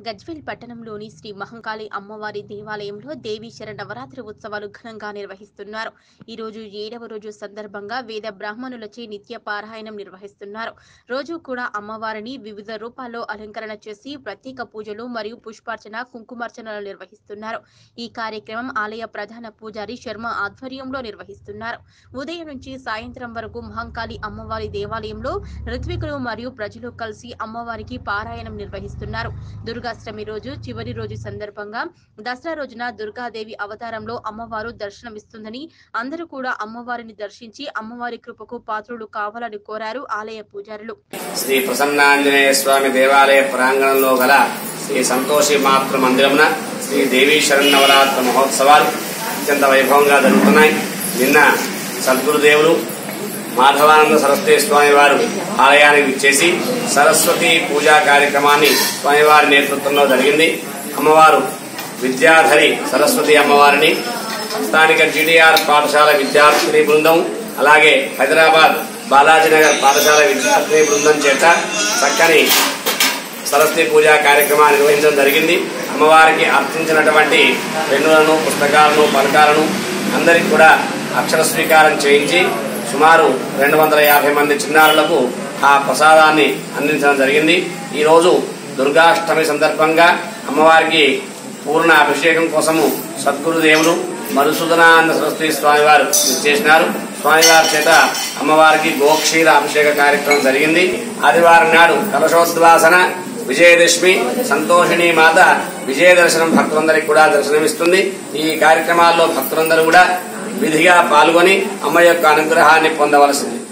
గజ్వేల్ పట్టణంలోని శ్రీ మహంకాళి అమ్మవారి దేవాలయంలో దేవీశర నవరాత్రి ఉత్సవాలు ఘనంగా నిర్వహిస్తున్నారు ఈ రోజు ఏడవ రోజు సందర్భంగా వేద బ్రాహ్మణులచే నిత్య పారాయణం నిర్వహిస్తున్నారు రోజు కూడా అమ్మవారిని వివిధ రూపాల్లో అలంకరణ చేసి ప్రత్యేక పూజలు మరియు పుష్పార్చన కుంకుమార్చనలు నిర్వహిస్తున్నారు ఈ కార్యక్రమం ఆలయ ప్రధాన పూజారి శర్మ ఆధ్వర్యంలో నిర్వహిస్తున్నారు ఉదయం నుంచి సాయంత్రం వరకు మహంకాళి అమ్మవారి దేవాలయంలో ఋత్వికులు మరియు ప్రజలు కలిసి అమ్మవారికి పారాయణం నిర్వహిస్తున్నారు దుర్గాష్టమి రోజు చివరి రోజు సందర్భంగా దసరా రోజున దుర్గాదేవి అవతారంలో అమ్మవారు దర్శనమిస్తుందని అందరూ కూడా అమ్మవారిని దర్శించి అమ్మవారి కృపకు పాత్రులు కావాలని కోరారు ఆలయ పూజారులు శ్రీ ప్రసన్నాంజనేయ స్వామి దేవాలయ ప్రాంగణంలో గల శ్రీ సంతోషి మాతృ మందిరమున శ్రీ దేవీ శరన్నవరాత్ర మహోత్సవాలు అత్యంత వైభవంగా జరుగుతున్నాయి నిన్న సద్గురుదేవులు మాధవానంద సరస్వతి స్వామి వారు ఆలయానికి విచ్చేసి సరస్వతి పూజా కార్యక్రమాన్ని స్వామివారి నేతృత్వంలో జరిగింది అమ్మవారు విద్యాధరి సరస్వతి అమ్మవారిని స్థానిక జీడీఆర్ పాఠశాల విద్యార్థిని బృందం అలాగే హైదరాబాద్ బాలాజీనగర్ పాఠశాల విద్యార్థిని బృందం చేత చక్కని సరస్వతి పూజా కార్యక్రమాన్ని నిర్వహించడం జరిగింది అమ్మవారికి అర్పించినటువంటి పెన్నులను పుస్తకాలను పలకాలను అందరికి కూడా అక్షర స్వీకారం చేయించి సుమారు రెండు వందల యాభై మంది చిన్నారులకు ఆ ప్రసాదాన్ని అందించడం జరిగింది ఈరోజు దుర్గాష్టమి సందర్భంగా అమ్మవారికి పూర్ణ అభిషేకం కోసము సద్గురుదేవులు మధుసూదనానంద సరస్వతి స్వామివారు చేసినారు స్వామివారి చేత అమ్మవారికి గోక్షీర అభిషేక కార్యక్రమం జరిగింది ఆదివారం నాడు కలశోద్వాసన విజయదశమి సంతోషిణి మాత విజయ దర్శనం భక్తులందరికీ కూడా దర్శనమిస్తుంది ఈ కార్యక్రమాల్లో భక్తులందరూ కూడా విధిగా పాల్గొని అమ్మ యొక్క అనుగ్రహాన్ని పొందవలసింది